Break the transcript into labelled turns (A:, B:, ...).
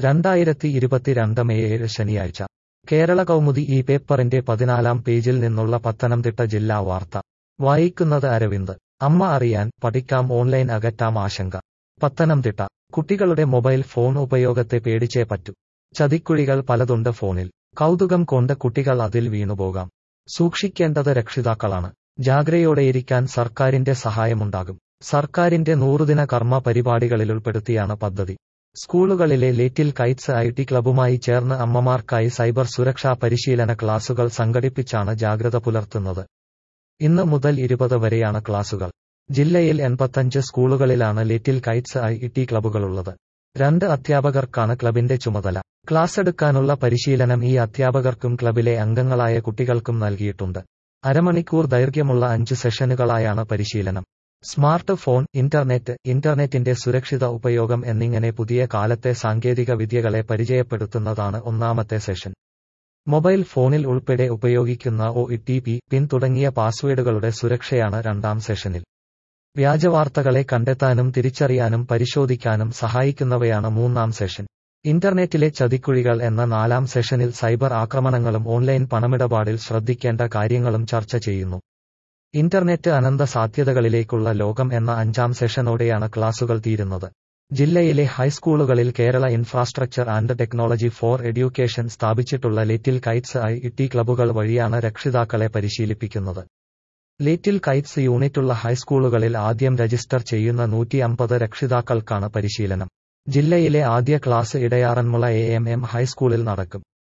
A: രണ്ടായിരത്തി ഇരുപത്തിരണ്ട് മെയ് ഏഴ് ശനിയാഴ്ച കേരള കൗമുദി ഈ പേപ്പറിന്റെ പതിനാലാം പേജിൽ നിന്നുള്ള പത്തനംതിട്ട ജില്ലാ വാർത്ത വായിക്കുന്നത് അരവിന്ദ് അമ്മ അറിയാൻ പഠിക്കാം ഓൺലൈൻ അകറ്റാം ആശങ്ക പത്തനംതിട്ട കുട്ടികളുടെ മൊബൈൽ ഫോൺ ഉപയോഗത്തെ പേടിച്ചേ പറ്റൂ ചതിക്കുഴികൾ പലതുണ്ട് ഫോണിൽ കൗതുകം കൊണ്ട് കുട്ടികൾ അതിൽ വീണുപോകാം സൂക്ഷിക്കേണ്ടത് രക്ഷിതാക്കളാണ് ജാഗ്രതയോടെയിരിക്കാൻ സർക്കാരിന്റെ സഹായമുണ്ടാകും സർക്കാരിന്റെ നൂറുദിന കർമ്മ പരിപാടികളിലുൾപ്പെടുത്തിയാണ് പദ്ധതി സ്കൂളുകളിലെ ലിറ്റിൽ കൈറ്റ്സ് ഐ ടി ക്ലബുമായി ചേർന്ന് അമ്മമാർക്കായി സൈബർ സുരക്ഷാ പരിശീലന ക്ലാസുകൾ സംഘടിപ്പിച്ചാണ് ജാഗ്രത പുലർത്തുന്നത് ഇന്ന് മുതൽ ഇരുപത് വരെയാണ് ക്ലാസുകൾ ജില്ലയിൽ എൺപത്തഞ്ച് സ്കൂളുകളിലാണ് ലിറ്റിൽ കൈറ്റ്സ് ഐ ടി ക്ലബുകളുള്ളത് രണ്ട് അധ്യാപകർക്കാണ് ക്ലബിന്റെ ചുമതല ക്ലാസ് എടുക്കാനുള്ള പരിശീലനം ഈ അധ്യാപകർക്കും ക്ലബിലെ അംഗങ്ങളായ കുട്ടികൾക്കും നൽകിയിട്ടുണ്ട് അരമണിക്കൂർ ദൈർഘ്യമുള്ള അഞ്ച് സെഷനുകളായാണ് പരിശീലനം സ്മാർട്ട് ഫോൺ ഇന്റർനെറ്റ് ഇന്റർനെറ്റിന്റെ സുരക്ഷിത ഉപയോഗം എന്നിങ്ങനെ പുതിയ കാലത്തെ സാങ്കേതിക വിദ്യകളെ പരിചയപ്പെടുത്തുന്നതാണ് ഒന്നാമത്തെ സെഷൻ മൊബൈൽ ഫോണിൽ ഉൾപ്പെടെ ഉപയോഗിക്കുന്ന ഒ ടി പി പിൻ തുടങ്ങിയ പാസ്വേഡുകളുടെ സുരക്ഷയാണ് രണ്ടാം സെഷനിൽ വ്യാജവാർത്തകളെ കണ്ടെത്താനും തിരിച്ചറിയാനും പരിശോധിക്കാനും സഹായിക്കുന്നവയാണ് മൂന്നാം സെഷൻ ഇന്റർനെറ്റിലെ ചതിക്കുഴികൾ എന്ന നാലാം സെഷനിൽ സൈബർ ആക്രമണങ്ങളും ഓൺലൈൻ പണമിടപാടിൽ ശ്രദ്ധിക്കേണ്ട കാര്യങ്ങളും ചർച്ച ചെയ്യുന്നു ഇന്റർനെറ്റ് അനന്ത സാധ്യതകളിലേക്കുള്ള ലോകം എന്ന അഞ്ചാം സെഷനോടെയാണ് ക്ലാസുകൾ തീരുന്നത് ജില്ലയിലെ ഹൈസ്കൂളുകളിൽ Kerala infrastructure and technology for education സ്ഥാപിച്ചിട്ടുള്ള ലിറ്റിൽ കൈറ്റ്സ് ഐ ടി ക്ലബുകൾ വഴിയാണ് രക്ഷിതാക്കളെ പരിശീലിപ്പിക്കുന്നത് ലിറ്റിൽ കൈറ്റ്സ് യൂണിറ്റുള്ള ഹൈസ്കൂളുകളിൽ ആദ്യം രജിസ്റ്റർ ചെയ്യുന്ന നൂറ്റി അമ്പത് രക്ഷിതാക്കൾക്കാണ് പരിശീലനം ജില്ലയിലെ ആദ്യ class Edayaranmula A M M ഹൈസ്കൂളിൽ നടക്കും